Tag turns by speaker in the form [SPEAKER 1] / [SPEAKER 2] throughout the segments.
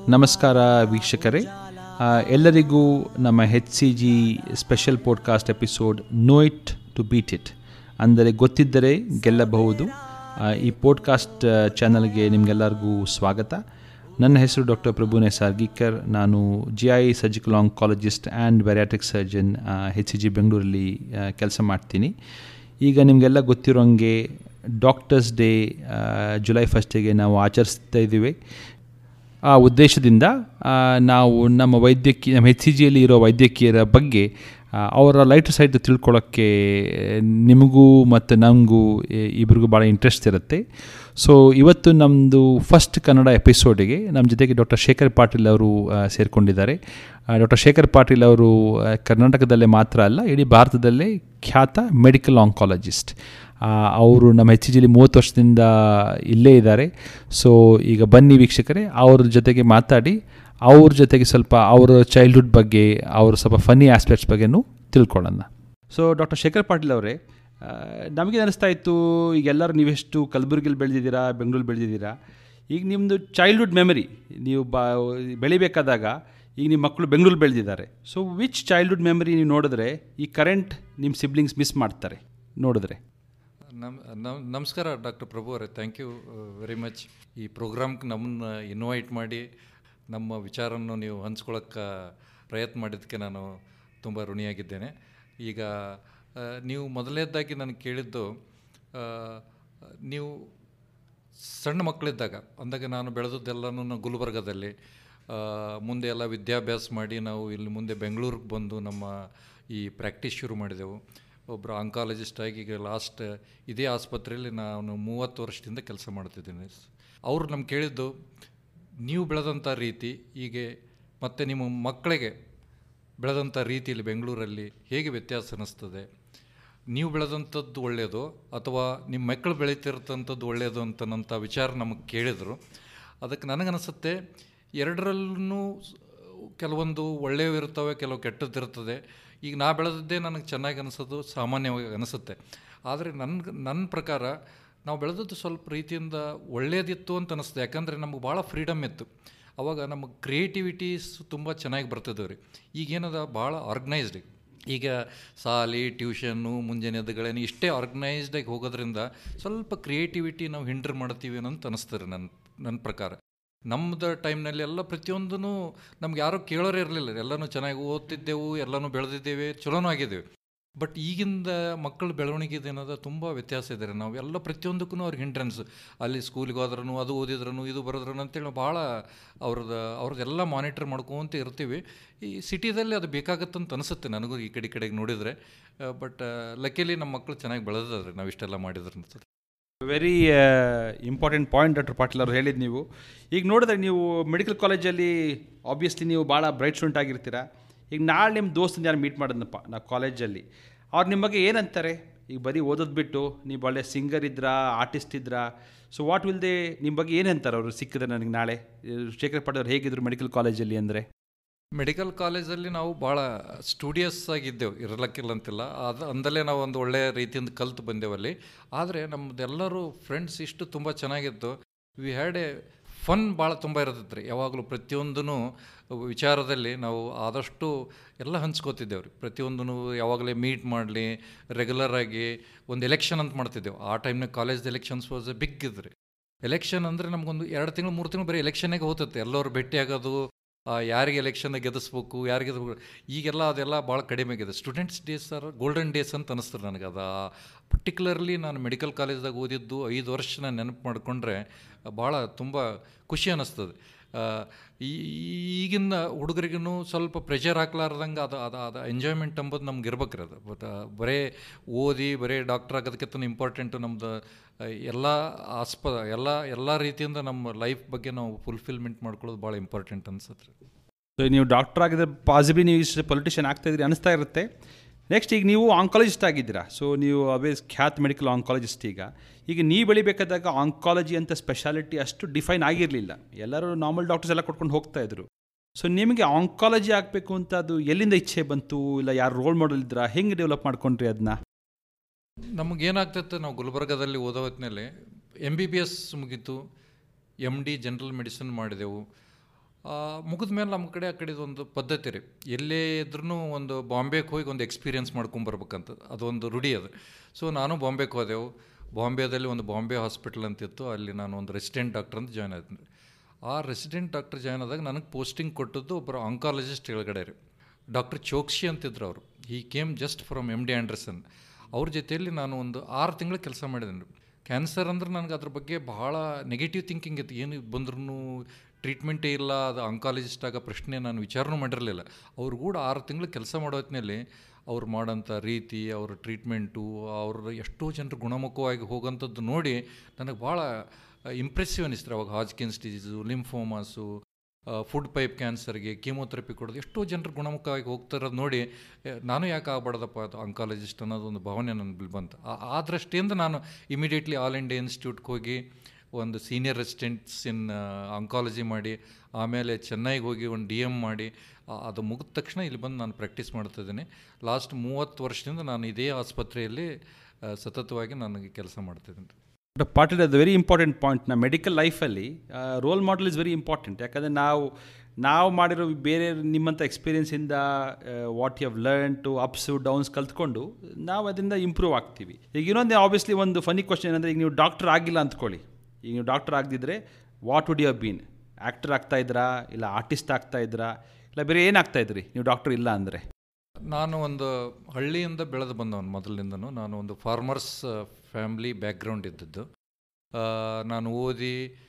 [SPEAKER 1] ನಮಸ್ಕಾರ ವೀಕ್ಷಕರೇ ಆ, ಎಲ್ಲರಿಗೂ ನಮ್ಮ H C G special podcast episode know it to beat it ಅಂದರೆ ಗೊತ್ತಿದ್ದರೆ ಗೆಲ್ಲಬಹುದು ಆ, ಈ ಪಾಡ್ಕಾಸ್ಟ್ ಚಾನಲ್ಗೆ ನಿಮಗೆಲ್ಲರಿಗೂ ಸ್ವಾಗತ ನನ್ನ ಹೆಸರು ಡಾಕ್ಟರ್ ಪ್ರಭು ಸಾರ್ಗಿಕರ್ ನಾನು G I surgical oncologist and bariatric surgeon H C G ಬೆಂಗಳೂರಲ್ಲಿ ಕೆಲಸ ಮಾಡ್ತೀನಿ ಈಗ ನಿಮಗೆಲ್ಲ ಗೊತ್ತಿರೋಂಗೆ ಡಾಕ್ಟರ್ಸ್ ಡೇ ಜುಲೈ ಫಸ್ಟಿಗೆ ನಾವು ಆಚರಿಸ್ತಾ ಇದ್ದೀವಿ ಆ ಉದ್ದೇಶದಿಂದ ಆ, ನಾವು ನಮ್ಮ ವೈದ್ಯಕೀಯ ನಮ್ಮ ಹೆಚ್ ಸಿ ಜಿಯಲ್ಲಿ ಇರೋ ವೈದ್ಯಕೀಯರ ಬಗ್ಗೆ ಆ, ಅವರ ಲೈಟ್ ಸೈಡ್ ತಿಳ್ಕೊಳ್ಳೋಕ್ಕೆ ನಿಮಗೂ ಮತ್ತು ನನಗೂ ಇ- ಇಬ್ರಿಗೂ ಭಾಳ ಇಂಟ್ರೆಸ್ಟ್ ಇರುತ್ತೆ ಸೊ ಇವತ್ತು ನಮ್ಮದು ಫಸ್ಟ್ ಕನ್ನಡ ಎಪಿಸೋಡಿಗೆ ನಮ್ಮ ಜೊತೆಗೆ ಡಾಕ್ಟರ್ ಶೇಖರ್ ಪಾಟೀಲ್ ಅವರು ಆ, ಸೇರಿಕೊಂಡಿದ್ದಾರೆ ಡಾಕ್ಟರ್ ಶೇಖರ್ ಪಾಟೀಲ್ ಅವರು ಆ, ಕರ್ನಾಟಕದಲ್ಲೇ ಮಾತ್ರ ಅಲ್ಲ ಇಡೀ ಭಾರತದಲ್ಲೇ ಖ್ಯಾತ ಮೆಡಿಕಲ್ ಆಂಕಾಲಜಿಸ್ಟ್ ಅವರು ನಮ್ಮ ಹೆಚ್ ಜಿಲಿ ಮೂವತ್ತು ವರ್ಷದಿಂದ ಇಲ್ಲೇ ಇದ್ದಾರೆ ಸೊ ಈಗ ಬನ್ನಿ ವೀಕ್ಷಕರೇ ಅವ್ರ ಜೊತೆಗೆ ಮಾತಾಡಿ ಅವ್ರ ಜೊತೆಗೆ ಸ್ವಲ್ಪ ಅವರ ಚೈಲ್ಡ್ಹುಡ್ ಬಗ್ಗೆ ಅವ್ರ ಸ್ವಲ್ಪ ಫನ್ನಿ ಆಸ್ಪೆಕ್ಟ್ಸ್ ಬಗ್ಗೆನೂ ತಿಳ್ಕೊಳ್ಳೋಣ ಸೊ ಡಾಕ್ಟರ್ ಶೇಖರ್ ಪಾಟೀಲ್ ಅವರೇ ಆ, ನಮಗೆ ಅನಿಸ್ತಾ ಇತ್ತು ಈಗ ಎಲ್ಲರೂ ನೀವೆಷ್ಟು ಕಲಬುರಗಿಲಿ ಬೆಳೆದಿದ್ದೀರಾ ಬೆಂಗಳೂರು ಬೆಳೆದಿದ್ದೀರಾ ಈಗ ನಿಮ್ಮದು ಚೈಲ್ಡ್ಹುಡ್ ಮೆಮರಿ ನೀವು ಬಾ ಬೆಳಿಬೇಕಾದಾಗ ಈಗ ನಿಮ್ಮ ಮಕ್ಕಳು ಬೆಂಗಳೂರು ಬೆಳೆದಿದ್ದಾರೆ ಸೊ ವಿಚ್ ಚೈಲ್ಡ್ಹುಡ್ ಮೆಮರಿ ನೀವು ನೋಡಿದ್ರೆ ಈ ಕರೆಂಟ್ ನಿಮ್ಮ ಸಿಬ್ಲಿಂಗ್ಸ್ ಮಿಸ್ ಮಾಡ್ತಾರೆ ನೋಡಿದ್ರೆ
[SPEAKER 2] ನಮ್ ನಮ್ ನಮಸ್ಕಾರ ಡಾಕ್ಟರ್ ಪ್ರಭು ಅವರೇ ಥ್ಯಾಂಕ್ ಯು ವೆರಿ ಮಚ್ ಈ ಪ್ರೋಗ್ರಾಮ್ಗೆ ನಮ್ಮನ್ನ ಇನ್ವೈಟ್ ಮಾಡಿ ನಮ್ಮ ವಿಚಾರವನ್ನು ನೀವು ಹಂಚ್ಕೊಳ್ಳೋಕ್ಕೆ ಪ್ರಯತ್ನ ಮಾಡಿದ್ದಕ್ಕೆ ನಾನು ತುಂಬ ಋಣಿಯಾಗಿದ್ದೇನೆ ಈಗ ಆ, ನೀವು ಮೊದಲನೇದಾಗಿ ನನಗೆ ಕೇಳಿದ್ದು ಆ, ನೀವು ಸಣ್ಣ ಮಕ್ಕಳಿದ್ದಾಗ ಅಂದಾಗ ನಾನು ಬೆಳೆದದ್ದೆಲ್ಲನೂ ಗುಲ್ಬರ್ಗದಲ್ಲಿ ಆ, ಮುಂದೆ ಎಲ್ಲ ವಿದ್ಯಾಭ್ಯಾಸ ಮಾಡಿ ನಾವು ಇಲ್ಲಿ ಮುಂದೆ ಬೆಂಗಳೂರಿಗೆ ಬಂದು ನಮ್ಮ ಈ ಪ್ರಾಕ್ಟೀಸ್ ಶುರು ಮಾಡಿದೆವು ಒಬ್ಬರು ಆಂಕಾಲಜಿಸ್ಟ್ ಆಗಿ ಈಗ ಲಾಸ್ಟ್ ಇದೇ ಆಸ್ಪತ್ರೆಯಲ್ಲಿ ನಾನು ಮೂವತ್ತು ವರ್ಷದಿಂದ ಕೆಲಸ ಮಾಡ್ತಿದ್ದೀನಿ ಅವರು ನಮ್ಗೆ ಕೇಳಿದ್ದು ನೀವು ಬೆಳೆದಂಥ ರೀತಿ ಹೀಗೆ ಮತ್ತು ನಿಮ್ಮ ಮಕ್ಕಳಿಗೆ ಬೆಳೆದಂಥ ರೀತಿಯಲ್ಲಿ ಬೆಂಗಳೂರಲ್ಲಿ ಹೇಗೆ ವ್ಯತ್ಯಾಸ ಅನ್ನಿಸ್ತದೆ ನೀವು ಬೆಳೆದಂಥದ್ದು ಒಳ್ಳೆಯದು ಅಥವಾ ನಿಮ್ಮ ಮಕ್ಕಳು ಬೆಳೀತಿರ್ತಂಥದ್ದು ಒಳ್ಳೆಯದು ಅಂತನಂಥ ವಿಚಾರ ನಮಗೆ ಕೇಳಿದರು ಅದಕ್ಕೆ ನನಗನ್ನಿಸುತ್ತೆ ಎರಡರಲ್ಲೂ ಕೆಲವೊಂದು ಒಳ್ಳೆಯವು ಇರ್ತವೆ ಕೆಲವು ಕೆಟ್ಟದ್ದಿರ್ತದೆ ಈಗ ನಾ ಬೆಳೆದದ್ದೇ ನನಗೆ ಚೆನ್ನಾಗಿ ಅನಿಸೋದು ಸಾಮಾನ್ಯವಾಗಿ ಅನಿಸುತ್ತೆ ಆದರೆ ನನ್ನ ನನ್ನ ಪ್ರಕಾರ ನಾವು ಬೆಳೆದದ್ದು ಸ್ವಲ್ಪ ರೀತಿಯಿಂದ ಒಳ್ಳೆಯದಿತ್ತು ಅಂತ ಅನಿಸ್ತದೆ ಯಾಕಂದರೆ ನಮಗೆ ಭಾಳ ಫ್ರೀಡಮ್ ಇತ್ತು ಅವಾಗ ನಮಗೆ ಕ್ರಿಯೇಟಿವಿಟೀಸ್ ತುಂಬ ಚೆನ್ನಾಗಿ ಬರ್ತದೆ ರೀ ಈಗೇನದ ಭಾಳ ಆರ್ಗನೈಸ್ಡ್ ಈಗ ಸಾಲಿ ಟ್ಯೂಷನ್ನು ಮುಂಜಾನೆ ಎದ್ದುಗಳೇನು ಇಷ್ಟೇ ಆರ್ಗನೈಸ್ಡಾಗಿ ಹೋಗೋದ್ರಿಂದ ಸ್ವಲ್ಪ ಕ್ರಿಯೇಟಿವಿಟಿ ನಾವು ಹಿಂಡ್ರ್ ಮಾಡ್ತೀವಿ ಅಂತ ಅನಿಸ್ತದೆ ನನ್ನ ನನ್ನ ಪ್ರಕಾರ ನಮ್ಮದು ಟೈಮ್ನಲ್ಲಿ ಎಲ್ಲ ಪ್ರತಿಯೊಂದೂ ನಮ್ಗೆ ಯಾರೂ ಕೇಳೋರೇ ಇರಲಿಲ್ಲ ಎಲ್ಲನೂ ಚೆನ್ನಾಗಿ ಓದ್ತಿದ್ದೆವು ಎಲ್ಲನೂ ಬೆಳೆದಿದ್ದೇವೆ ಚಲೋನೂ ಆಗಿದ್ದೇವೆ ಬಟ್ ಈಗಿಂದ ಮಕ್ಕಳ ಬೆಳವಣಿಗೆ ಏನದ ತುಂಬ ವ್ಯತ್ಯಾಸ ಇದೆ ರೀ ನಾವು ಎಲ್ಲ ಪ್ರತಿಯೊಂದಕ್ಕೂ ಅವ್ರಿಗೆ ಹಿಂಡ್ರೆನ್ಸ್ ಅಲ್ಲಿ ಸ್ಕೂಲಿಗೆ ಹೋದ್ರೂ ಅದು ಓದಿದ್ರೂ ಇದು ಬರೋದ್ರೂ ಅಂತೇಳಿ ನಾವು ಭಾಳ ಅವ್ರದ್ದು ಅವ್ರದ್ದೆಲ್ಲ ಮಾನಿಟರ್ ಮಾಡ್ಕೊತ ಇರ್ತೀವಿ ಈ ಸಿಟಿದಲ್ಲಿ ಅದು ಬೇಕಾಗತ್ತಂತ ಅನಿಸುತ್ತೆ ನನಗೂ ಈ ಕಡೆ ಈ ಕಡೆಗೆ ನೋಡಿದರೆ ಬಟ್ ಲಕ್ಕಿಲಿ ನಮ್ಮ ಮಕ್ಕಳು ಚೆನ್ನಾಗಿ ಬೆಳೆದದ್ರಿ ನಾವು ಇಷ್ಟೆಲ್ಲ ಮಾಡಿದ್ರೆ ಅನ್ಸುತ್ತೆ
[SPEAKER 1] very important point doctor Patil ಅವರು ಹೇಳಿದ್ದು ನೀವು ಈಗ ನೋಡಿದ್ರೆ ನೀವು ಮೆಡಿಕಲ್ ಕಾಲೇಜಲ್ಲಿ ಆಬ್ವಿಯಸ್ಲಿ ನೀವು ಭಾಳ ಬ್ರೈಟ್ ಸ್ಟೂಡೆಂಟ್ ಆಗಿರ್ತೀರಾ ಈಗ ನಾಳೆ ನಿಮ್ಮ ದೋಸ್ತನ ಯಾರು ಮೀಟ್ ಮಾಡಿದ್ನಪ್ಪ ನಾ ಕಾಲೇಜಲ್ಲಿ ಅವ್ರು ನಿಮ್ಮ ಬಗ್ಗೆ ಏನಂತಾರೆ ಈಗ ಬರೀ ಓದೋದು ಬಿಟ್ಟು ನೀವು ಒಳ್ಳೆ ಸಿಂಗರ್ ಇದ್ರಾ ಆರ್ಟಿಸ್ಟ್ ಇದ್ರಾ ಸೊ ವಾಟ್ ವಿಲ್ ದೇ ನಿಮ್ಮ ಬಗ್ಗೆ ಏನಂತಾರೆ ಅವರು ಸಿಕ್ಕಿದ್ರೆ ನನಗೆ ನಾಳೆ ಶೇಖರ್ ಪಾಟೀಲ್ ಅವ್ರು ಹೇಗಿದ್ರು ಮೆಡಿಕಲ್ ಕಾಲೇಜಲ್ಲಿ ಅಂದರೆ
[SPEAKER 2] ಮೆಡಿಕಲ್ ಕಾಲೇಜಲ್ಲಿ ನಾವು ಭಾಳ ಸ್ಟೂಡಿಯಸ್ ಆಗಿದ್ದೆವು ಇರಲಕ್ಕಿಲ್ಲ ಅಂತಿಲ್ಲ ಅದು ಅಂದಲೇ ನಾವು ಒಂದು ಒಳ್ಳೆಯ ರೀತಿಯಿಂದ ಕಲ್ತು ಬಂದೆವಲ್ಲಿ ಆದರೆ ನಮ್ಮದೆಲ್ಲರೂ ಫ್ರೆಂಡ್ಸ್ ಇಷ್ಟು ತುಂಬ ಚೆನ್ನಾಗಿತ್ತು ವಿ ಹ್ಯಾಡ್ ಎ ಫನ್ ಭಾಳ ತುಂಬ ಇರ್ತೈತೆ ರೀ ಯಾವಾಗಲೂ ಪ್ರತಿಯೊಂದೂ ವಿಚಾರದಲ್ಲಿ ನಾವು ಆದಷ್ಟು ಎಲ್ಲ ಹಂಚ್ಕೋತಿದ್ದೇವೆ ರೀ ಪ್ರತಿಯೊಂದೂ ಯಾವಾಗಲೇ ಮೀಟ್ ಮಾಡಲಿ ರೆಗ್ಯುಲರ್ ಆಗಿ ಒಂದು ಎಲೆಕ್ಷನ್ ಅಂತ ಮಾಡ್ತಿದ್ದೆವು ಆ ಟೈಮ್ನಾಗ college elections was a big ಇದ್ರಿ ಎಲೆಕ್ಷನ್ ಅಂದರೆ ನಮಗೊಂದು ಎರಡು ತಿಂಗಳು ಮೂರು ತಿಂಗಳು ಬರೀ ಎಲೆಕ್ಷನ್ಗೆ ಹೋಗ್ತೈತೆ ಎಲ್ಲರೂ ಭೇಟಿ ಆಗೋದು ಆ, ಯಾರಿಗೆ ಎಲೆಕ್ಷನ್ ಗೆಲ್ಲಿಸ್ಬೇಕು ಯಾರಿಗೆ ಗೆದ್ದು- ಈಗೆಲ್ಲ ಅದೆಲ್ಲ ಭಾಳ ಕಡಿಮೆ ಆಗಿದೆ students days are golden days ಅಂತ ಅನಿಸ್ತದೆ ನನಗೆ ಅದು ಪರ್ಟಿಕ್ಯುಲರ್ಲಿ ನಾನು ಮೆಡಿಕಲ್ ಕಾಲೇಜ್ದಾಗ ಓದಿದ್ದು ಐದು ವರ್ಷ ನಾನು ನೆನಪು ಮಾಡಿಕೊಂಡ್ರೆ ಭಾಳ ತುಂಬ ಖುಷಿ ಅನ್ನಿಸ್ತದೆ ಆ, ಈ ಈಗಿನ ಹುಡುಗರಿಗೂ ಸ್ವಲ್ಪ ಪ್ರೆಷರ್ ಹಾಕ್ಲಾರ್ದಂಗೆ ಅದು ಅದು ಅದು ಎಂಜಾಯ್ಮೆಂಟ್ ಅಂಬೋದು ನಮ್ಗೆ ಇರ್ಬೇಕ್ರಿ ಅದು ಬಟ್ ಬರೇ ಓದಿ ಬರೇ ಡಾಕ್ಟರ್ ಆಗೋದಕ್ಕಿಂತ ಇಂಪಾರ್ಟೆಂಟು ನಮ್ಮದು ಎಲ್ಲ ಆಸ್ಪದ ಎಲ್ಲ ಎಲ್ಲ ರೀತಿಯಿಂದ ನಮ್ಮ ಲೈಫ್ ಬಗ್ಗೆ ನಾವು ಫುಲ್ಫಿಲ್ಮೆಂಟ್ ಮಾಡ್ಕೊಳ್ಳೋದು ಭಾಳ ಇಂಪಾರ್ಟೆಂಟ್ ಅನ್ಸುತ್ತೆ ರೀ
[SPEAKER 1] ಸೊ ನೀವು ಡಾಕ್ಟರ್ ಆಗಿದ್ರೆ ಪಾಸಿಬಲಿ ನೀವು ಇಷ್ಟು ಪೊಲಿಟಿಷಿಯನ್ ಆಗ್ತಾ ಇದ್ರಿ ಅನಿಸ್ತಾ ಇರುತ್ತೆ ನೆಕ್ಸ್ಟ್ ಈಗ ನೀವು ಆಂಕಾಲಜಿಸ್ಟ್ ಆಗಿದ್ದೀರಾ ಸೊ ನೀವು ಅವೇಸ್ ಖ್ಯಾತ್ ಮೆಡಿಕಲ್ ಆಂಕಾಲಜಿಸ್ಟ್ ಈಗ ಈಗ ನೀವು ಬೆಳಿಬೇಕಾದಾಗ ಆಂಕಾಲಜಿ ಅಂತ ಸ್ಪೆಷಾಲಿಟಿ ಅಷ್ಟು ಡಿಫೈನ್ ಆಗಿರಲಿಲ್ಲ ಎಲ್ಲರೂ ನಾರ್ಮಲ್ ಡಾಕ್ಟರ್ಸ್ ಎಲ್ಲ ಕೊಟ್ಕೊಂಡು ಹೋಗ್ತಾ ಇದ್ರು ಸೊ ನಿಮಗೆ ಆಂಕಾಲಜಿ ಆಗಬೇಕು ಅಂತ ಅದು ಎಲ್ಲಿಂದ ಇಚ್ಛೆ ಬಂತು ಇಲ್ಲ ಯಾರು ರೋಲ್ ಮಾಡಲ್ ಇದ್ರಾ ಹೆಂಗೆ ಡೆವಲಪ್ ಮಾಡ್ಕೊಂಡ್ರಿ ಅದನ್ನ
[SPEAKER 2] ನಮಗೇನಾಗ್ತೈತೆ ನಾವು ಗುಲ್ಬರ್ಗದಲ್ಲಿ ಓದೋ ಹೊತ್ತಿನಲ್ಲಿ ಎಮ್ ಬಿ ಬಿ ಎಸ್ ಮುಗೀತು ಎಮ್ ಡಿ ಜನರಲ್ ಮೆಡಿಸಿನ್ ಮಾಡಿದೆವು ಮುಗಿದ ಮೇಲೆ ನಮ್ಮ ಕಡೆ ಆ ಕಡೆದು ಒಂದು ಪದ್ಧತಿ ರೀ ಎಲ್ಲೇ ಇದ್ರೂ ಒಂದು ಬಾಂಬೆಗೆ ಹೋಗಿ ಒಂದು ಎಕ್ಸ್ಪೀರಿಯನ್ಸ್ ಮಾಡ್ಕೊಂಬರ್ಬೇಕಂತ ಅದೊಂದು ರೂಢಿ ಅದು ಸೊ ನಾನು ಬಾಂಬೆಗೆ ಹೋದೆವು ಬಾಂಬೆದಲ್ಲಿ ಒಂದು ಬಾಂಬೆ ಹಾಸ್ಪಿಟಲ್ ಅಂತಿತ್ತು ಅಲ್ಲಿ ನಾನು ಒಂದು ರೆಸಿಡೆಂಟ್ ಡಾಕ್ಟರ್ ಅಂತ ಜಾಯ್ನ್ ಆಯ್ತೀನಿ ಆ ರೆಸಿಡೆಂಟ್ ಡಾಕ್ಟರ್ ಜಾಯ್ನ್ ಆದಾಗ ನನಗೆ ಪೋಸ್ಟಿಂಗ್ ಕೊಟ್ಟದ್ದು ಒಬ್ಬರು ಆಂಕಾಲಜಿಸ್ಟ್ ಕೆಳಗಡೆ ರೀ ಡಾಕ್ಟರ್ ಚೋಕ್ಶಿ ಅಂತಿದ್ರು ಅವರು ಈ came just from M D Anderson ಅವ್ರ ಜೊತೆಯಲ್ಲಿ ನಾನು ಒಂದು ಆರು ತಿಂಗಳು ಕೆಲಸ ಮಾಡಿದ್ದೀನಿ ಕ್ಯಾನ್ಸರ್ ಅಂದ್ರೆ ನನಗೆ ಅದ್ರ ಬಗ್ಗೆ ಭಾಳ ನೆಗೆಟಿವ್ ಥಿಂಕಿಂಗ್ ಇತ್ತು ಏನು ಬಂದ್ರೂ ಟ್ರೀಟ್ಮೆಂಟೇ ಇಲ್ಲ ಅದು ಆಂಕಾಲಜಿಸ್ಟ್ ಆಗ ಪ್ರಶ್ನೆ ನಾನು ವಿಚಾರನೂ ಮಾಡಿರಲಿಲ್ಲ ಅವ್ರು ಕೂಡ ಆರು ತಿಂಗಳು ಕೆಲಸ ಮಾಡೋ ಹೊತ್ತಿನಲ್ಲಿ ಅವ್ರು ಮಾಡೋಂಥ ರೀತಿ ಅವ್ರ ಟ್ರೀಟ್ಮೆಂಟು ಅವ್ರ ಎಷ್ಟೋ ಜನರು ಗುಣಮುಖವಾಗಿ ಹೋಗೋಂಥದ್ದು ನೋಡಿ ನನಗೆ ಭಾಳ ಇಂಪ್ರೆಸಿವ್ ಅನಿಸ್ತಾರೆ ಅವಾಗ Hodgkin's disease lymphomas food pipe ಕ್ಯಾನ್ಸರ್ಗೆ ಕೀಮೋಥೆರಪಿ ಕೊಡೋದು ಎಷ್ಟೋ ಜನರು ಗುಣಮುಖವಾಗಿ ಹೋಗ್ತಿರೋದು ನೋಡಿ ಏ, ನಾನು ಯಾಕೆ ಆಗ್ಬಾರ್ದಪ್ಪ ಅದು ಆಂಕಾಲಜಿಸ್ಟ್ ಅನ್ನೋದು ಒಂದು ಭಾವನೆ ನನ್ನ ಬಂತು ಆ- ಆ ದೃಷ್ಟಿಯಿಂದ ನಾನು ಇಮಿಡಿಯೇಟ್ಲಿ ಆಲ್ ಇಂಡಿಯಾ ಇನ್ಸ್ಟಿಟ್ಯೂಟ್ಗೆ ಹೋಗಿ ಒಂದು ಸೀನಿಯರ್ ರೆಸಿಡೆಂಟ್ಸ್ ಇನ್ ಆಂಕಾಲಜಿ ಮಾಡಿ ಆಮೇಲೆ ಚೆನ್ನೈಗೆ ಹೋಗಿ ಒಂದು ಡಿ ಎಮ್ ಮಾಡಿ ಆ- ಅದು ಮುಗಿದ ತಕ್ಷಣ ಇಲ್ಲಿ ಬಂದು ನಾನು ಪ್ರಾಕ್ಟೀಸ್ ಮಾಡ್ತಿದ್ದೀನಿ ಲಾಸ್ಟ್ ಮೂವತ್ತು ವರ್ಷದಿಂದ ನಾನು ಇದೇ ಆಸ್ಪತ್ರೆಯಲ್ಲಿ ಆ, ಸತತವಾಗಿ ನನಗೆ ಕೆಲಸ ಮಾಡ್ತಿದ್ದೀನಿ
[SPEAKER 1] ಪಾರ್ಟ್ ಅದು ವೆರಿ ಇಂಪಾರ್ಟೆಂಟ್ ಪಾಯಿಂಟ್ ನಮ್ಮ ಮೆಡಿಕಲ್ ಲೈಫಲ್ಲಿ role model is very important ಯಾಕಂದರೆ ನಾವು ನಾವು ಮಾಡಿರೋ ಬೇರೆ ನಿಮ್ಮಂಥ ಎಕ್ಸ್ಪೀರಿಯನ್ಸಿಂದ what you have learn to ups downs ಕಲ್ತ್ಕೊಂಡು ನಾವು ಅದರಿಂದ ಇಂಪ್ರೂವ್ ಆಗ್ತೀವಿ ಈಗ ಇನ್ನೊಂದು ಆಬ್ವಿಯಸ್ಲಿ ಒಂದು ಫನಿ ಕ್ವಶನ್ ಏನಂದರೆ ಈಗ ನೀವು ಡಾಕ್ಟರ್ ಆಗಿಲ್ಲ ಅಂದ್ಕೊಳ್ಳಿ ಈಗ ನೀವು ಡಾಕ್ಟರ್ ಆಗದಿದ್ರೆ what would you have been actor ಆಗ್ತಾ ಇದ್ರಾ ಇಲ್ಲ ಆರ್ಟಿಸ್ಟ್ ಆಗ್ತಾ ಇದ್ರಾ ಇಲ್ಲ ಬೇರೆ ಏನಾಗ್ತಾ ಇದ್ರಿ ನೀವು ಡಾಕ್ಟರ್ ಇಲ್ಲ ಅಂದರೆ
[SPEAKER 2] ನಾನು ಒಂದು ಹಳ್ಳಿಯಿಂದ ಬೆಳೆದು ಬಂದವನು ಮೊದಲಿನಿಂದನೂ ನಾನು ಒಂದು ಫಾರ್ಮರ್ಸ್ ಫ್ಯಾಮ್ಲಿ ಬ್ಯಾಕ್ಗ್ರೌಂಡ್ ಇದ್ದದ್ದು ಆ, ನಾನು ಓದಿ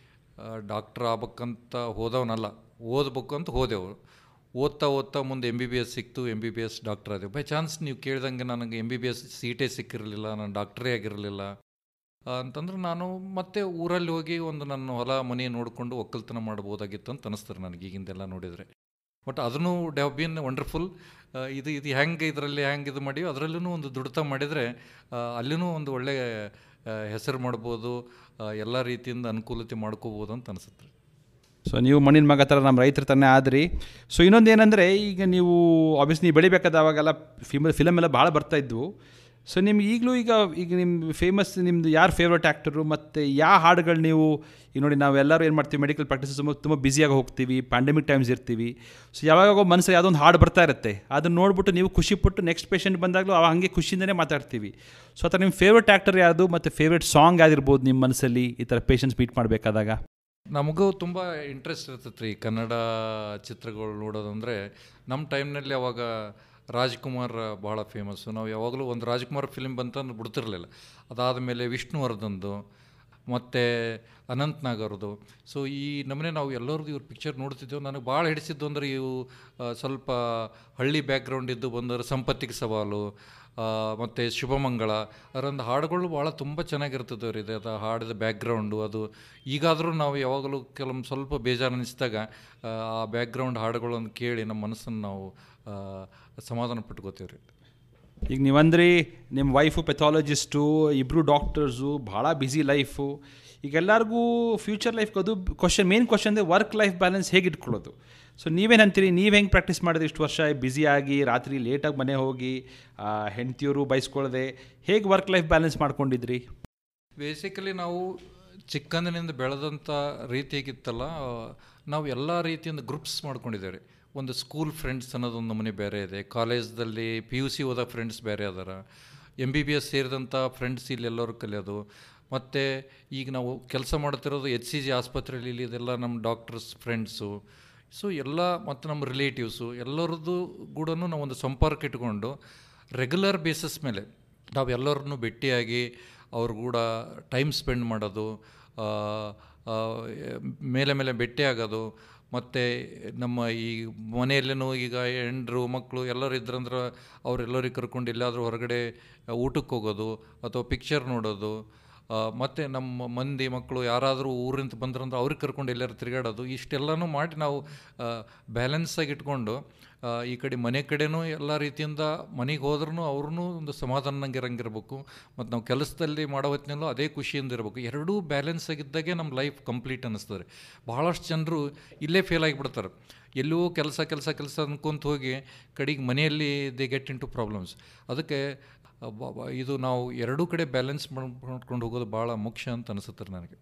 [SPEAKER 2] ಡಾಕ್ಟ್ರ್ ಆಗ್ಬೇಕಂತ ಹೋದವನಲ್ಲ ಓದ್ಬೇಕು ಅಂತ ಹೋದೆವು ಓದ್ತಾ ಓದ್ತಾ ಮುಂದೆ ಎಮ್ ಬಿ ಬಿ ಎಸ್ ಸಿಕ್ತು M B B S doctor ಆದೆವು ಬೈ ಚಾನ್ಸ್ ನೀವು ಕೇಳ್ದಂಗೆ ನನಗೆ ಎಮ್ ಬಿ ಬಿ ಎಸ್ ಸೀಟೇ ಸಿಕ್ಕಿರಲಿಲ್ಲ ನಾನು ಡಾಕ್ಟ್ರೇ ಆಗಿರಲಿಲ್ಲ ಅಂತಂದ್ರೆ ನಾನು ಮತ್ತೆ ಊರಲ್ಲಿ ಹೋಗಿ ಒಂದು ನನ್ನ ಹೊಲ ಮನೆ ನೋಡಿಕೊಂಡು ಒಕ್ಕಲ್ತನ ಮಾಡ್ಬೋದಾಗಿತ್ತು ಅಂತ ಅನಿಸ್ತಾರೆ ನನಗೆ ಈಗಿಂದೆಲ್ಲ ನೋಡಿದರೆ ಬಟ್ ಅದನ್ನು ಡ್ಯಾವ್ ಬೀನ್ ವಂಡರ್ಫುಲ್ ಇದು ಇದು ಹೆಂಗೆ ಇದರಲ್ಲಿ ಹೆಂಗೆ ಇದು ಮಾಡಿ ಅದರಲ್ಲೂ ಒಂದು ದುಡಿತ ಮಾಡಿದರೆ ಅಲ್ಲಿನೂ ಒಂದು ಒಳ್ಳೆಯ ಹೆಸರು ಮಾಡ್ಬೋದು ಎಲ್ಲ ರೀತಿಯಿಂದ ಅನುಕೂಲತೆ ಮಾಡ್ಕೋಬೋದು ಅಂತ ಅನಿಸುತ್ತೆ
[SPEAKER 1] ಸೊ ನೀವು ಮಣ್ಣಿನ ಮಗ ಥರ ನಮ್ಮ ರೈತರ ತಾನೇ ಆದ್ರಿ ಸೊ ಇನ್ನೊಂದು ಏನಂದರೆ ಈಗ ನೀವು ಆಬ್ವಿಯಸ್ ನೀವು ಬೆಳಿಬೇಕಾದ ಅವಾಗೆಲ್ಲ ಫಿಮ್ ಫಿಲಮ್ ಎಲ್ಲ ಭಾಳ ಬರ್ತಾ ಇದ್ವು ಸೊ ನಿಮ್ಗೆ ಈಗಲೂ ಈಗ ಈಗ ನಿಮ್ಮ ಫೇಮಸ್ ನಿಮ್ಮದು ಯಾರು ಫೇವ್ರೆಟ್ ಆ್ಯಕ್ಟರು ಮತ್ತು ಯಾವ ಹಾಡುಗಳು ನೀವು ಈಗ ನೋಡಿ ನಾವೆಲ್ಲರೂ ಏನು ಮಾಡ್ತೀವಿ ಮೆಡಿಕಲ್ ಪ್ರಾಕ್ಟೀಸ್ ತುಂಬ ತುಂಬ ಬ್ಯುಸಿಯಾಗಿ ಹೋಗ್ತೀವಿ ಪ್ಯಾಂಡಮಿಕ್ ಟೈಮ್ಸ್ ಇರ್ತೀವಿ ಸೊ ಯಾವಾಗ ಮನಸ್ಸಲ್ಲಿ ಯಾವುದೋ ಒಂದು ಹಾಡು ಬರ್ತಾ ಇರುತ್ತೆ ಅದನ್ನು ನೋಡ್ಬಿಟ್ಟು ನೀವು ಖುಷಿಪಟ್ಟು ನೆಕ್ಸ್ಟ್ ಪೇಷಂಟ್ ಬಂದಾಗಲೂ ಅವ ಹಾಗೆ ಖುಷಿಯಿಂದನೇ ಮಾತಾಡ್ತೀವಿ ಸೊ ಆ ಥರ ನಿಮ್ಮ ಫೇವ್ರೆಟ್ ಆ್ಯಕ್ಟರ್ ಯಾವುದು ಮತ್ತು ಫೇವ್ರೆಟ್ ಸಾಂಗ್ ಯಾವ್ದಿರ್ಬೋದು ನಿಮ್ಮ ಮನಸ್ಸಲ್ಲಿ ಈ ಥರ ಪೇಷಂಟ್ಸ್ ಮೀಟ್ ಮಾಡಬೇಕಾದಾಗ
[SPEAKER 2] ನಮಗೂ ತುಂಬ ಇಂಟ್ರೆಸ್ಟ್ ಇರ್ತೈತೆ ರೀ ಕನ್ನಡ ಚಿತ್ರಗಳು ನೋಡೋದಂದರೆ ನಮ್ಮ ಟೈಮ್ನಲ್ಲಿ ಅವಾಗ ರಾಜ್ಕುಮಾರ್ ಭಾಳ ಫೇಮಸ್ಸು ನಾವು ಯಾವಾಗಲೂ ಒಂದು ರಾಜ್ಕುಮಾರ್ ಫಿಲ್ಮ್ ಬಂತಂದ್ರೆ ಬಿಡ್ತಿರ್ಲಿಲ್ಲ ಅದಾದಮೇಲೆ ವಿಷ್ಣುವರ್ಧನ್ದು ಮತ್ತು ಅನಂತ್ ನಾಗ್ ಅವ್ರದ್ದು ಸೊ ಈ ನಮ್ಮನೆ ನಾವು ಎಲ್ಲರದ್ದು ಇವ್ರ ಪಿಕ್ಚರ್ ನೋಡ್ತಿದ್ದೆವು ನನಗೆ ಭಾಳ ಹಿಡಿಸಿದ್ದು ಅಂದರೆ ಇವು ಆ, ಸ್ವಲ್ಪ ಹಳ್ಳಿ ಬ್ಯಾಕ್ಗ್ರೌಂಡ್ ಇದ್ದು ಬಂದರೆ ಸಂಪತ್ತಿಗೆ ಸವಾಲು ಮತ್ತು ಶುಭಮಂಗಳ ಅದರೊಂದು ಹಾಡುಗಳು ಭಾಳ ತುಂಬ ಚೆನ್ನಾಗಿರ್ತದೆ ರೀ ಅದು ಹಾಡಿದ ಬ್ಯಾಕ್ಗ್ರೌಂಡು ಅದು ಈಗಾದರೂ ನಾವು ಯಾವಾಗಲೂ ಕೆಲವೊಂದು ಸ್ವಲ್ಪ ಬೇಜಾರು ಅನಿಸಿದಾಗ ಆ, ಆ ಬ್ಯಾಕ್ಗ್ರೌಂಡ್ ಹಾಡುಗಳನ್ನು ಕೇಳಿ ನಮ್ಮ ಮನಸ್ಸನ್ನು ನಾವು ಆ, ಸಮಾಧಾನ ಪಟ್ಕೋತೀವಿ ರೀ
[SPEAKER 1] ಈಗ ನೀವಂದ್ರಿ ನಿಮ್ಮ ವೈಫು ಪೆಥಾಲಜಿಸ್ಟು ಇಬ್ಬರು ಡಾಕ್ಟರ್ಸು ಭಾಳ ಬ್ಯುಸಿ ಲೈಫು ಈಗ ಎಲ್ಲರಿಗೂ ಫ್ಯೂಚರ್ ಲೈಫ್ ಅದು ಕ್ವಶನ್ ಮೇನ್ ಕ್ವಶನ್ ಅಂದರೆ ವರ್ಕ್ ಲೈಫ್ ಬ್ಯಾಲೆನ್ಸ್ ಹೇಗೆ ಇಟ್ಕೊಳ್ಳೋದು ಸೊ ನೀವೇನು ಅಂತೀರಿ ನೀವು ಹೆಂಗೆ ಪ್ರಾಕ್ಟೀಸ್ ಮಾಡಿದ್ರಿ ಇಷ್ಟು ವರ್ಷ ಬ್ಯುಸಿಯಾಗಿ ರಾತ್ರಿ ಲೇಟಾಗಿ ಮನೆ ಹೋಗಿ ಹೆಂಡ್ತಿಯವರು ಬಯಸ್ಕೊಳ್ಳದೆ ಹೇಗೆ ವರ್ಕ್ ಲೈಫ್ ಬ್ಯಾಲೆನ್ಸ್ ಮಾಡ್ಕೊಂಡಿದ್ರಿ
[SPEAKER 2] ಬೇಸಿಕಲಿ ನಾವು ಚಿಕ್ಕಂದಿನಿಂದ ಬೆಳೆದಂಥ ರೀತಿ ಹೇಗಿತ್ತಲ್ಲ ಆ, ನಾವು ಎಲ್ಲ ರೀತಿಯಿಂದ ಗ್ರೂಪ್ಸ್ ಮಾಡ್ಕೊಂಡಿದ್ದೇವೆ ಒಂದು ಸ್ಕೂಲ್ ಫ್ರೆಂಡ್ಸ್ ಅನ್ನೋದೊಂದು ನಮೂನೆ ಬೇರೆ ಇದೆ ಕಾಲೇಜ್ದಲ್ಲಿ ಪಿ ಯು ಸಿ ಓದೋ ಫ್ರೆಂಡ್ಸ್ ಬೇರೆ ಅದಾರ ಎಮ್ ಬಿ ಬಿ ಎಸ್ ಸೇರಿದಂಥ ಫ್ರೆಂಡ್ಸ್ ಇಲ್ಲಿ ಎಲ್ಲರೂ ಕಲಿಯೋದು ಮತ್ತು ಈಗ ನಾವು ಕೆಲಸ ಮಾಡ್ತಿರೋದು ಎಚ್ ಸಿ ಜಿ ಆಸ್ಪತ್ರೆಯಲ್ಲಿ ಇಲ್ಲಿ ಇದೆಲ್ಲ ನಮ್ಮ ಡಾಕ್ಟರ್ಸ್ ಫ್ರೆಂಡ್ಸು ಸೊ ಎಲ್ಲ ಮತ್ತು ನಮ್ಮ ರಿಲೇಟಿವ್ಸು ಎಲ್ಲರದ್ದು ಕೂಡ ನಾವು ಒಂದು ಸಂಪರ್ಕ ಇಟ್ಕೊಂಡು ರೆಗ್ಯುಲರ್ ಬೇಸಿಸ್ ಮೇಲೆ ನಾವು ಎಲ್ಲರನ್ನೂ ಭೇಟಿಯಾಗಿ ಅವ್ರ ಕೂಡ ಟೈಮ್ ಸ್ಪೆಂಡ್ ಮಾಡೋದು ಆ, ಆ, ಮೇಲೆ ಮೇಲೆ ಭೇಟಿ ಆಗೋದು ಮತ್ತು ನಮ್ಮ ಈ ಮನೆಯಲ್ಲೇನೂ ಈಗ ಹೆಂಡ್ರು ಮಕ್ಕಳು ಎಲ್ಲರೂ ಇದ್ರಂದ್ರೆ ಅವರೆಲ್ಲರಿಗೆ ಕರ್ಕೊಂಡು ಎಲ್ಲಾದರೂ ಹೊರಗಡೆ ಊಟಕ್ಕೆ ಹೋಗೋದು ಅಥವಾ ಪಿಕ್ಚರ್ ನೋಡೋದು ಮತ್ತು ನಮ್ಮ ಮಂದಿ ಮಕ್ಕಳು ಯಾರಾದರೂ ಊರಿಂದ ಬಂದ್ರಂದ್ರೆ ಅವ್ರಿಗೆ ಕರ್ಕೊಂಡು ಎಲ್ಲರೂ ತಿರುಗಾಡೋದು ಇಷ್ಟೆಲ್ಲನೂ ಮಾಡಿ ನಾವು ಬ್ಯಾಲೆನ್ಸಾಗಿ ಇಟ್ಕೊಂಡು ಆ, ಈ ಕಡೆ ಮನೆ ಕಡೆನೂ ಎಲ್ಲ ರೀತಿಯಿಂದ ಮನೆಗೆ ಹೋದ್ರೂ ಅವ್ರೂ ಒಂದು ಸಮಾಧಾನಂಗೆ ಇರಂಗಿರ್ಬೇಕು ಮತ್ತು ನಾವು ಕೆಲಸದಲ್ಲಿ ಮಾಡೋ ಹೊತ್ತಿನಲ್ಲೂ ಅದೇ ಖುಷಿಯಿಂದ ಇರಬೇಕು ಎರಡೂ ಬ್ಯಾಲೆನ್ಸ್ ಆಗಿದ್ದಾಗೆ ನಮ್ಮ ಲೈಫ್ ಕಂಪ್ಲೀಟ್ ಅನ್ನಿಸ್ತದೆ ಭಾಳಷ್ಟು ಜನರು ಇಲ್ಲೇ ಫೇಲ್ ಆಗಿಬಿಡ್ತಾರೆ ಎಲ್ಲೋ ಕೆಲಸ ಕೆಲಸ ಕೆಲಸ ಅನ್ಕೊಂತ ಹೋಗಿ ಕಡೆಗೆ ಮನೆಯಲ್ಲಿ they get into problems ಅದಕ್ಕೆ ಅಬ್ಬಬ್ಬ, ಇದು ನಾವು ಎರಡೂ ಕಡೆ ಬ್ಯಾಲೆನ್ಸ್ ಮಾಡ್ಕೊಂಡು ಹೋಗೋದು ಭಾಳ ಮುಖ್ಯ ಅಂತ ಅನಿಸುತ್ತೆ ನನಗೆ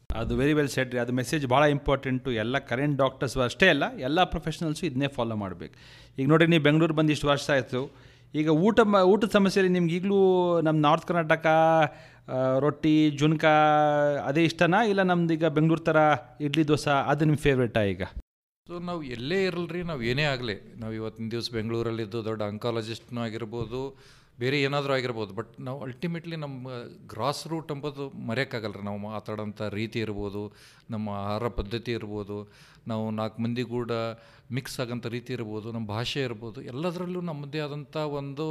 [SPEAKER 1] ಅದು ವೆರಿ ವೆಲ್ ಸೆಟ್ ರೀ ಅದು ಮೆಸೇಜ್ ಭಾಳ ಇಂಪಾರ್ಟೆಂಟು ಎಲ್ಲ ಕರೆಂಟ್ ಡಾಕ್ಟರ್ಸ್ ಅಷ್ಟೇ ಅಲ್ಲ ಎಲ್ಲ ಪ್ರೊಫೆಷನಲ್ಸು ಇದನ್ನೇ ಫಾಲೋ ಮಾಡಬೇಕು ಈಗ ನೋಡಿ ನೀವು ಬೆಂಗಳೂರು ಬಂದು ಇಷ್ಟು ವರ್ಷ ಆಯಿತು ಈಗ ಊಟ ಮ ಊಟದ ಸಮಸ್ಯೆಯಲ್ಲಿ ನಿಮ್ಗೆ ಈಗಲೂ ನಮ್ಮ ನಾರ್ತ್ ಕರ್ನಾಟಕ ಆ, ರೊಟ್ಟಿ ಜುನ್ಕ ಅದೇ ಇಷ್ಟನಾ ಇಲ್ಲ ನಮ್ದು ಈಗ ಬೆಂಗಳೂರು ಥರ ಇಡ್ಲಿ ದೋಸೆ ಅದು ನಿಮ್ಮ ಫೇವ್ರೇಟಾ ಈಗ
[SPEAKER 2] ಸೊ ನಾವು ಎಲ್ಲೇ ಇರಲ್ರಿ ನಾವು ಏನೇ ಆಗಲಿ ನಾವು ಇವತ್ತಿನ ದಿವಸ ಬೆಂಗಳೂರಲ್ಲಿದ್ದು ದೊಡ್ಡ ಅಂಕಾಲಜಿಸ್ಟ್ನೂ ಆಗಿರ್ಬೋದು ಬೇರೆ ಏನಾದರೂ ಆಗಿರ್ಬೋದು ಬಟ್ ನಾವು ಅಲ್ಟಿಮೇಟ್ಲಿ ನಮ್ಮ ಗ್ರಾಸ್ ರೂಟ್ ಎಂಬುದು ಮರೆಯೋಕ್ಕಾಗಲ್ಲ ರೀ ನಾವು ಮಾತಾಡೋಂಥ ರೀತಿ ಇರ್ಬೋದು ನಮ್ಮ ಆಹಾರ ಪದ್ಧತಿ ಇರ್ಬೋದು ನಾವು ನಾಲ್ಕು ಮಂದಿ ಕೂಡ ಮಿಕ್ಸ್ ಆಗೋಂಥ ರೀತಿ ಇರ್ಬೋದು ನಮ್ಮ ಭಾಷೆ ಇರ್ಬೋದು ಎಲ್ಲದರಲ್ಲೂ ನಮ್ಮದೇ ಆದಂಥ ಒಂದು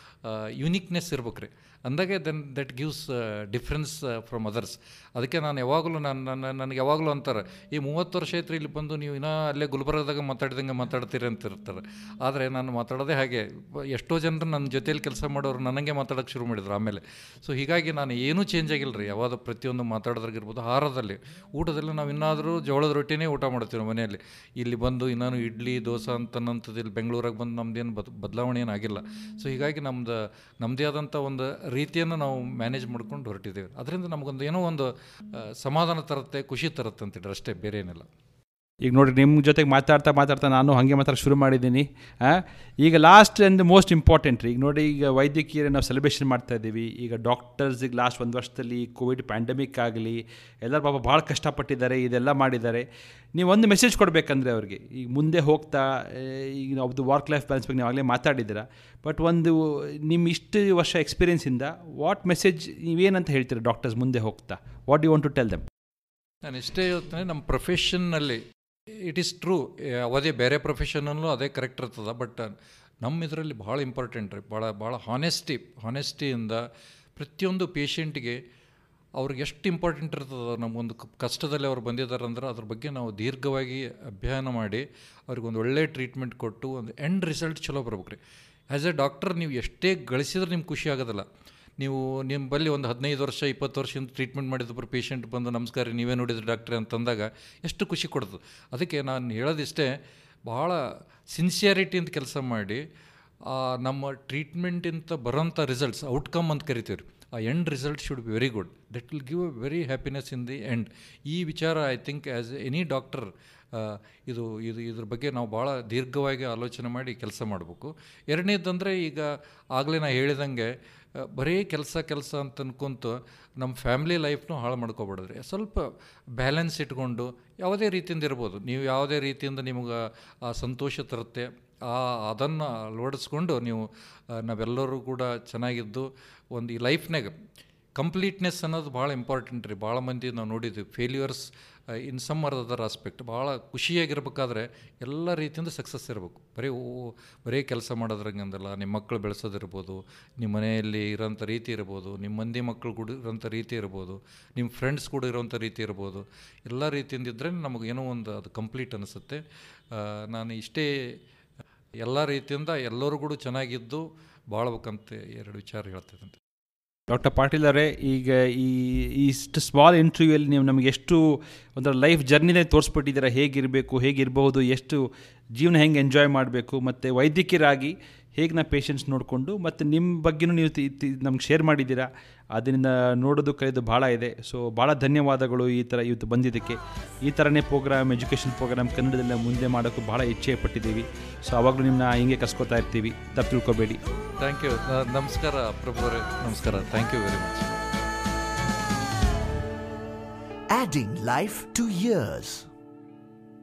[SPEAKER 2] ಯುನಿಕ್ನೆಸ್ ಇರ್ಬೇಕು ರೀ ಅಂದಾಗೆ then that gives difference from others ಅದಕ್ಕೆ ನಾನು ಯಾವಾಗಲೂ ನಾನು ನನ್ನ ನನಗೆ ಯಾವಾಗಲೂ ಅಂತಾರೆ ಈ ಮೂವತ್ತು ವರ್ಷ ಐತ್ರಿ ಇಲ್ಲಿ ಬಂದು ನೀವು ಇನ್ನೂ ಅಲ್ಲೇ ಗುಲ್ಬರ್ಗದಾಗ ಮಾತಾಡಿದಂಗೆ ಮಾತಾಡ್ತೀರಿ ಅಂತ ಇರ್ತಾರೆ ಆದರೆ ನಾನು ಮಾತಾಡೋದೇ ಹಾಗೆ ಬ- ಎಷ್ಟೋ ಜನರು ನನ್ನ ಜೊತೆಯಲ್ಲಿ ಕೆಲಸ ಮಾಡೋರು ನನಗೆ ಮಾತಾಡೋಕ್ಕೆ ಶುರು ಮಾಡಿದ್ರು ಆಮೇಲೆ ಸೊ ಹೀಗಾಗಿ ನಾನು ಏನೂ ಚೇಂಜ್ ಆಗಿಲ್ಲ ರೀ ಯಾವಾಗ ಪ್ರತಿಯೊಂದು ಮಾತಾಡೋದ್ರಾಗಿರ್ಬೋದು ಆಹಾರದಲ್ಲಿ ಊಟದಲ್ಲಿ ನಾವು ಇನ್ನಾದರೂ ಜೋಳದ ರೊಟ್ಟಿನೇ ಊಟ ಮಾಡ್ತೀವಿ ನಾವು ಮನೆಯಲ್ಲಿ ಇಲ್ಲಿ ಬಂದು ಇನ್ನೂ ಇಡ್ಲಿ ದೋಸೆ ಅಂತನ್ನಂಥದ್ದು ಇಲ್ಲಿ ಬೆಂಗಳೂರಾಗ ಬಂದು ನಮ್ದೇನು ಬದ್ ಬದಲಾವಣೆ ಏನಾಗಿಲ್ಲ ಸೊ ಹೀಗಾಗಿ ನಮ್ದು ನಮ್ಮದೇ ಆದಂಥ ಒಂದು ರೀತಿಯನ್ನು ನಾವು ಮ್ಯಾನೇಜ್ ಮಾಡ್ಕೊಂಡು ಹೊರಟಿದ್ದೇವೆ ಅದರಿಂದ ನಮಗೊಂದು ಏನೋ ಒಂದು ಆ, ಸಮಾಧಾನ ತರುತ್ತೆ ಖುಷಿ ತರುತ್ತೆ ಅಂತೇಳಿ ಅಷ್ಟೇ ಬೇರೆ ಏನಿಲ್ಲ
[SPEAKER 1] ಈಗ ನೋಡಿ ನಿಮ್ಮ ಜೊತೆಗೆ ಮಾತಾಡ್ತಾ ಮಾತಾಡ್ತಾ ನಾನು ಹಾಗೆ ಮಾತಾಡೋಕೆ ಶುರು ಮಾಡಿದ್ದೀನಿ ಆ, ಈಗ ಲಾಸ್ಟ್ ಆ್ಯಂಡ್ ಮೋಸ್ಟ್ ಇಂಪಾರ್ಟೆಂಟ್ ರೀ ಈಗ ನೋಡಿ ಈಗ ವೈದ್ಯಕೀಯ ನಾವು ಸೆಲೆಬ್ರೇಷನ್ ಮಾಡ್ತಾ ಇದ್ದೀವಿ ಈಗ ಡಾಕ್ಟರ್ಸಿಗೆ ಲಾಸ್ಟ್ ಒಂದು ವರ್ಷದಲ್ಲಿ ಕೋವಿಡ್ ಪ್ಯಾಂಡಮಿಕ್ ಆಗಲಿ ಎಲ್ಲರೂ ಪಾಪ ಭಾಳ ಕಷ್ಟಪಟ್ಟಿದ್ದಾರೆ ಇದೆಲ್ಲ ಮಾಡಿದ್ದಾರೆ ನೀವು ಒಂದು ಮೆಸೇಜ್ ಕೊಡಬೇಕಂದ್ರೆ ಅವ್ರಿಗೆ ಈಗ ಮುಂದೆ ಹೋಗ್ತಾ ಆ, ಈಗ ನಾವು ವರ್ಕ್ ಲೈಫ್ ಬ್ಯಾಲೆನ್ಸ್ ಬಗ್ಗೆ ನೀವು ಆಗಲೇ ಮಾತಾಡಿದ್ದೀರಾ ಬಟ್ ಒಂದು ನಿಮ್ಮ ಇಷ್ಟು ವರ್ಷ ಎಕ್ಸ್ಪೀರಿಯನ್ಸಿಂದ ವಾಟ್ ಮೆಸೇಜ್ ನೀವೇನಂತ ಹೇಳ್ತೀರಾ ಡಾಕ್ಟರ್ಸ್ ಮುಂದೆ ಹೋಗ್ತಾ what you want to tell them
[SPEAKER 2] ನಾನು ಎಷ್ಟೇ ಹೇಳ್ತೇನೆ ನಮ್ಮ ಪ್ರೊಫೆಷನ್ನಲ್ಲಿ ಇಟ್ ಈಸ್ ಟ್ರೂ ಅದೇ ಬೇರೆ ಪ್ರೊಫೆಷನಲ್ಲೂ ಅದೇ ಕರೆಕ್ಟ್ ಇರ್ತದೆ ಬಟ್ ನಮ್ಮ ಇದರಲ್ಲಿ ಭಾಳ ಇಂಪಾರ್ಟೆಂಟ್ ರೀ ಭಾಳ ಭಾಳ ಹಾನೆಸ್ಟಿ ಹಾನೆಸ್ಟಿಯಿಂದ ಪ್ರತಿಯೊಂದು ಪೇಷಂಟ್ಗೆ ಅವ್ರಿಗೆ ಎಷ್ಟು ಇಂಪಾರ್ಟೆಂಟ್ ಇರ್ತದೆ ನಮಗೊಂದು ಕ- ಕಷ್ಟದಲ್ಲಿ ಅವ್ರು ಬಂದಿದ್ದಾರೆ ಅಂದ್ರೆ ಅದ್ರ ಬಗ್ಗೆ ನಾವು ದೀರ್ಘವಾಗಿ ಅಧ್ಯಯನ ಮಾಡಿ ಅವ್ರಿಗೊಂದು ಒಳ್ಳೆ ಟ್ರೀಟ್ಮೆಂಟ್ ಕೊಟ್ಟು ಒಂದು ಎಂಡ್ ರಿಸಲ್ಟ್ ಚಲೋ ಬರ್ಬೇಕು ರೀ ಆ್ಯಸ್ ಎ ಡಾಕ್ಟರ್ ನೀವು ಎಷ್ಟೇ ಗಳಿಸಿದ್ರೆ ನಿಮ್ಗೆ ಖುಷಿ ಆಗೋದಿಲ್ಲ ನೀವು ನಿಮ್ಮ ಬಳಿ ಒಂದು ಹದಿನೈದು ವರ್ಷ ಇಪ್ಪತ್ತು ವರ್ಷದಿಂದ ಟ್ರೀಟ್ಮೆಂಟ್ ಮಾಡಿದೊಬ್ಬರು ಪೇಷಂಟ್ ಬಂದು ನಮಸ್ಕಾರ ರೀ, ನೀವೇ ನೋಡಿದ್ರಿ ಡಾಕ್ಟ್ರೆ ಅಂತಂದಾಗ ಎಷ್ಟು ಖುಷಿ ಕೊಡ್ತದೆ ಅದಕ್ಕೆ ನಾನು ಹೇಳೋದಿಷ್ಟೇ ಭಾಳ ಸಿನ್ಸಿಯಾರಿಟಿಯಿಂದ ಕೆಲಸ ಮಾಡಿ ಆ, ನಮ್ಮ ಟ್ರೀಟ್ಮೆಂಟಿಂದ ಬರೋಂಥ ರಿಸಲ್ಟ್ಸ್ ಔಟ್ಕಮ್ ಅಂತ ಕರಿತೀವಿ ರೀ ಆ end result should be very good that will give a very happiness in the end ಈ ವಿಚಾರ I think as any doctor ಇದು ಇದು ಇದ್ರ ಬಗ್ಗೆ ನಾವು ಭಾಳ ದೀರ್ಘವಾಗಿ ಆಲೋಚನೆ ಮಾಡಿ ಕೆಲಸ ಮಾಡಬೇಕು ಎರಡನೇದಂದರೆ ಈಗ ಆಗಲೇ ನಾ ಹೇಳಿದಂಗೆ ಆ, ಬರೀ ಕೆಲಸ ಕೆಲಸ ಅಂತ ಅನ್ಕೊಂತು ನಮ್ಮ ಫ್ಯಾಮ್ಲಿ ಲೈಫ್ನೂ ಹಾಳು ಮಾಡ್ಕೊಬಿಡಿದ್ರಿ ಸ್ವಲ್ಪ ಬ್ಯಾಲೆನ್ಸ್ ಇಟ್ಕೊಂಡು ಯಾವುದೇ ರೀತಿಯಿಂದ ಇರ್ಬೋದು ನೀವು ಯಾವುದೇ ರೀತಿಯಿಂದ ನಿಮಗೆ ಆ ಸಂತೋಷ ತರುತ್ತೆ ಆ ಅದನ್ನು ಅಳವಡಿಸ್ಕೊಂಡು ನೀವು ಆ, ನಾವೆಲ್ಲರೂ ಕೂಡ ಚೆನ್ನಾಗಿದ್ದು ಒಂದು ಈ ಲೈಫ್ನಾಗ ಕಂಪ್ಲೀಟ್ನೆಸ್ ಅನ್ನೋದು ಭಾಳ ಇಂಪಾರ್ಟೆಂಟ್ ರೀ ಭಾಳ ಮಂದಿ ನಾವು ನೋಡಿದ್ವಿ failures in some or other aspect ಭಾಳ ಖುಷಿಯಾಗಿರ್ಬೇಕಾದ್ರೆ ಎಲ್ಲ ರೀತಿಯಿಂದ ಸಕ್ಸಸ್ ಇರಬೇಕು ಬರೀ ಓ- ಬರೀ ಕೆಲಸ ಮಾಡೋದ್ರಂಗಂದಲ್ಲ ನಿಮ್ಮ ಮಕ್ಕಳು ಬೆಳೆಸೋದಿರ್ಬೋದು ನಿಮ್ಮ ಮನೆಯಲ್ಲಿ ಇರೋಂಥ ರೀತಿ ಇರ್ಬೋದು ನಿಮ್ಮ ಮಂದಿ ಮಕ್ಕಳು ಕೂಡ ಇರೋಂಥ ರೀತಿ ಇರ್ಬೋದು ನಿಮ್ಮ ಫ್ರೆಂಡ್ಸ್ ಕೂಡ ಇರೋಂಥ ರೀತಿ ಇರ್ಬೋದು ಎಲ್ಲ ರೀತಿಯಿಂದ ಇದ್ದರೆ ನಮಗೆ ಏನೋ ಒಂದು ಅದು ಕಂಪ್ಲೀಟ್ ಅನಿಸುತ್ತೆ ಆ, ನಾನು ಇಷ್ಟೇ ಎಲ್ಲ ರೀತಿಯಿಂದ ಎಲ್ಲರೂ ಕೂಡ ಚೆನ್ನಾಗಿದ್ದು ಬಾಳ್ಬೇಕಂತ ಎರಡು ವಿಚಾರ ಹೇಳ್ತಿದ್ದಂತೆ
[SPEAKER 1] ಡಾಕ್ಟರ್ ಪಾಟೀಲ್ ಅವರೇ ಈಗ ಈ ಇಷ್ಟು ಸ್ಮಾಲ್ ಇಂಟರ್ವ್ಯೂಯಲ್ಲಿ ನೀವು ನಮಗೆ ಎಷ್ಟು ಒಂಥರ ಲೈಫ್ ಜರ್ನಿನೇ ತೋರಿಸ್ಬಿಟ್ಟಿದ್ದೀರಾ ಹೇಗಿರಬೇಕು ಹೇಗಿರಬಹುದು ಎಷ್ಟು ಜೀವನ ಹೆಂಗೆ ಎಂಜಾಯ್ ಮಾಡಬೇಕು ಮತ್ತು ವೈದ್ಯಕೀಯರಾಗಿ ಹೇಗೆ ನಾ ಪೇಷಂಟ್ಸ್ ನೋಡಿಕೊಂಡು ಮತ್ತು ನಿಮ್ಮ ಬಗ್ಗೆನೂ ನೀವು ತಿ- ತಿ- ನಮ್ಗೆ ಶೇರ್ ಮಾಡಿದ್ದೀರಾ ಅದರಿಂದ ನೋಡೋದು ಕಲಿಯೋದು ಭಾಳ ಇದೆ ಸೊ ಭಾಳ ಧನ್ಯವಾದಗಳು ಈ ಥರ ಇವತ್ತು ಬಂದಿದ್ದಕ್ಕೆ ಈ ಥರನೇ ಪ್ರೋಗ್ರಾಮ್ ಎಜುಕೇಷನ್ ಪ್ರೋಗ್ರಾಮ್ ಕನ್ನಡದಲ್ಲೇ ಮುಂದೆ ಮಾಡೋಕ್ಕೂ ಭಾಳ ಇಚ್ಛೆ ಪಟ್ಟಿದ್ದೀವಿ ಸೊ ಅವಾಗಲೂ ನಿಮ್ಮನ್ನ ಹಿಂಗೆ ಕಸ್ಕೊತಾ ಇರ್ತೀವಿ ತಪ್ಪು ತಿಳ್ಕೊಬೇಡಿ
[SPEAKER 2] ಥ್ಯಾಂಕ್ ಯು ನಮಸ್ಕಾರ ಪ್ರಭು ಅವರೇ ನಮಸ್ಕಾರ thank you very much
[SPEAKER 3] adding life to years.